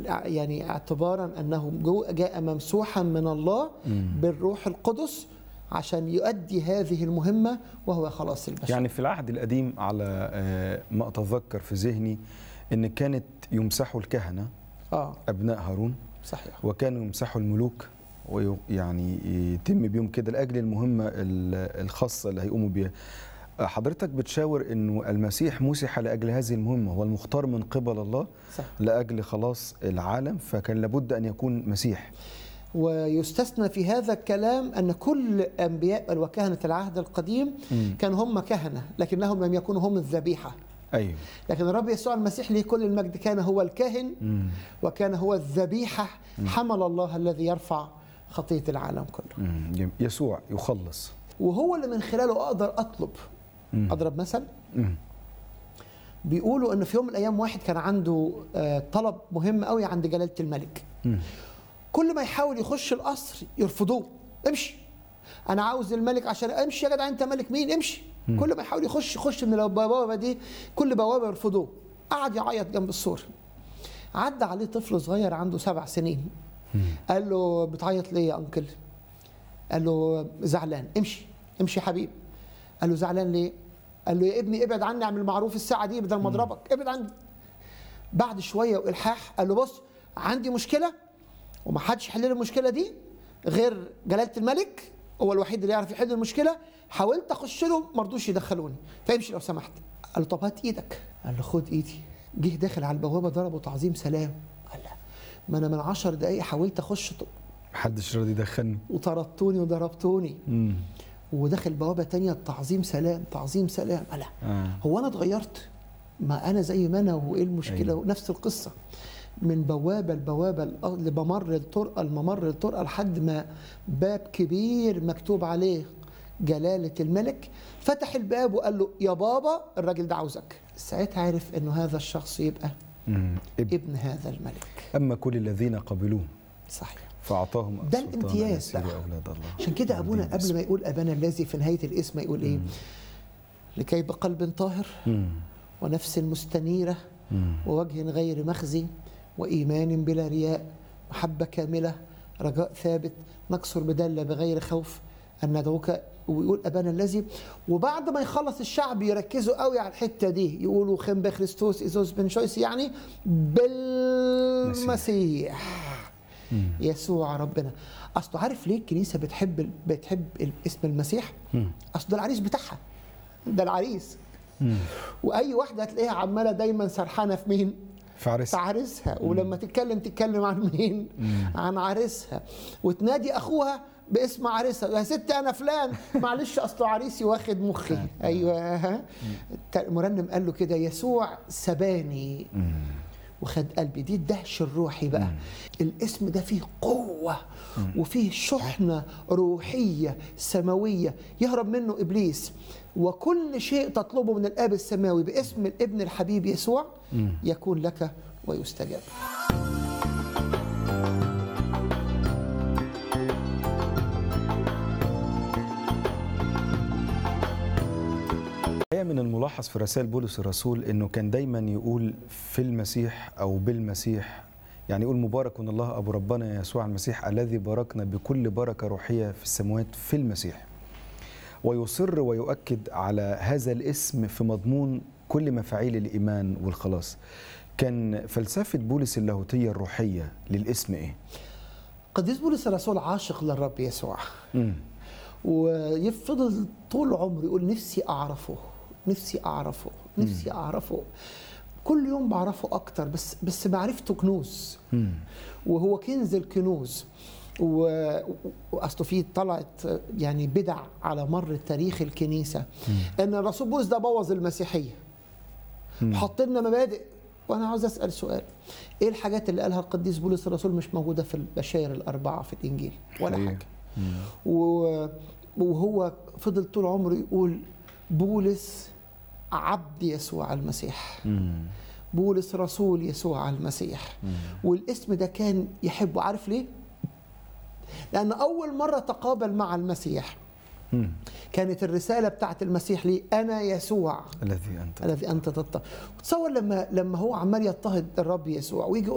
يعني اعتبارا انه جو- جاء ممسوحا من الله بالروح القدس عشان يؤدي هذه المهمه وهو خلاص البشر يعني في العهد القديم على آه، ما اتذكر في ذهني ان كانت يمسحوا الكهنه اه ابناء هارون صحيح وكانوا يمسحوا الملوك ويعني يتم بيهم كده لاجل المهمه ال- الخاصه اللي هيقوموا بيها حضرتك بتشاور انه المسيح مسح لاجل هذه المهمه هو المختار من قبل الله صح لاجل خلاص العالم فكان لابد ان يكون مسيح ويستثنى في هذا الكلام ان كل انبياء وكهنه العهد القديم مم. كانوا هم كهنه لكنهم لم يكونوا هم الذبيحه ايوه لكن الرب يسوع المسيح ليه كل المجد كان هو الكاهن مم. وكان هو الذبيحه حمل الله الذي يرفع خطيه العالم كله مم. جميل. يسوع يخلص وهو اللي من خلاله اقدر اطلب مم. اضرب مثل مم. بيقولوا ان في يوم من الايام واحد كان عنده آه، طلب مهم قوي عند جلاله الملك مم. كل ما يحاول يخش القصر يرفضوه امشي انا عاوز الملك عشان امشي يا جدع انت ملك مين امشي كل ما يحاول يخش يخش من البوابه دي كل بوابه يرفضوه قعد يعيط جنب السور عدى عليه طفل صغير عنده سبع سنين قال له بتعيط ليه يا انكل قال له زعلان امشي امشي يا حبيبي قال له زعلان ليه قال له يا ابني ابعد عني اعمل معروف الساعه دي بدل ما اضربك ابعد عني بعد شويه والحاح قال له بص عندي مشكله وما حدش يحل لي المشكله دي غير جلاله الملك هو الوحيد اللي يعرف يحل المشكله حاولت اخش له ما رضوش يدخلوني فامشي لو سمحت قال له طب هات ايدك قال له خد ايدي جه داخل على البوابه ضربه تعظيم سلام قال لا ما انا من عشر دقايق حاولت اخش ط- محدش راضي يدخلني وطردتوني وضربتوني مم. وداخل بوابه تانية تعظيم سلام تعظيم سلام قال لا آه. هو انا اتغيرت ما انا زي ما انا وايه المشكله أيوة. نفس القصه من بوابه لبوابه الأ- لممر الطرقه الممر الطرقه لحد ما باب كبير مكتوب عليه جلاله الملك فتح الباب وقال له يا بابا الراجل ده عاوزك ساعتها عرف انه هذا الشخص يبقى مم. ابن. ابن هذا الملك اما كل الذين قبلوه صحيح فاعطاهم ده السلطان الامتياز يسير بقى. اولاد الله عشان كده ابونا الدين قبل ما يقول ابانا الذي في نهايه الاسم يقول ايه لكي بقلب طاهر مم. ونفس مستنيره مم. ووجه غير مخزي وإيمان بلا رياء محبة كاملة رجاء ثابت نكسر بدلة بغير خوف أن ندعوك ويقول أبانا الذي وبعد ما يخلص الشعب يركزوا قوي على الحتة دي يقولوا خم بخريستوس إيزوس بن شويس يعني بالمسيح يسوع ربنا أصله عارف ليه الكنيسة بتحب بتحب اسم المسيح مم. أصل ده العريس بتاعها ده العريس مم. واي واحده هتلاقيها عماله دايما سرحانه في مين فارس في عريسها ولما تتكلم تتكلم عن مين عن عريسها وتنادي اخوها باسم عريسها يا ست انا فلان معلش اصله عريسي واخد مخي ايوه ها. المرنم قال له كده يسوع سباني وخد قلبي دي الدهش الروحي بقى الاسم ده فيه قوة وفيه شحنة روحية سماوية يهرب منه إبليس وكل شيء تطلبه من الآب السماوي باسم الابن الحبيب يسوع يكون لك ويستجاب هي من الملاحظ في رسائل بولس الرسول انه كان دايما يقول في المسيح او بالمسيح يعني يقول مبارك الله ابو ربنا يسوع المسيح الذي باركنا بكل بركه روحيه في السماوات في المسيح ويصر ويؤكد على هذا الاسم في مضمون كل مفاعيل الايمان والخلاص كان فلسفه بولس اللاهوتيه الروحيه للاسم ايه قديس بولس الرسول عاشق للرب يسوع امم ويفضل طول عمره يقول نفسي أعرفه نفسي أعرفه نفسي أعرفه كل يوم بعرفه أكتر بس بس معرفته كنوز امم وهو كنز الكنوز و- واصله في طلعت يعني بدع على مر تاريخ الكنيسه ان الرسول بولس ده بوظ المسيحيه حط لنا مبادئ وانا عاوز اسال سؤال ايه الحاجات اللي قالها القديس بولس الرسول مش موجوده في البشائر الاربعه في الانجيل ولا حقيقي. حاجه و- وهو فضل طول عمره يقول بولس عبد يسوع المسيح امم بولس رسول يسوع المسيح والاسم ده كان يحبه عارف ليه؟ لأن أول مرة تقابل مع المسيح امم كانت الرسالة بتاعت المسيح ليه أنا يسوع الذي انت الذي أنت تضطهد تصور لما لما هو عمال يضطهد الرب يسوع ويجي يقول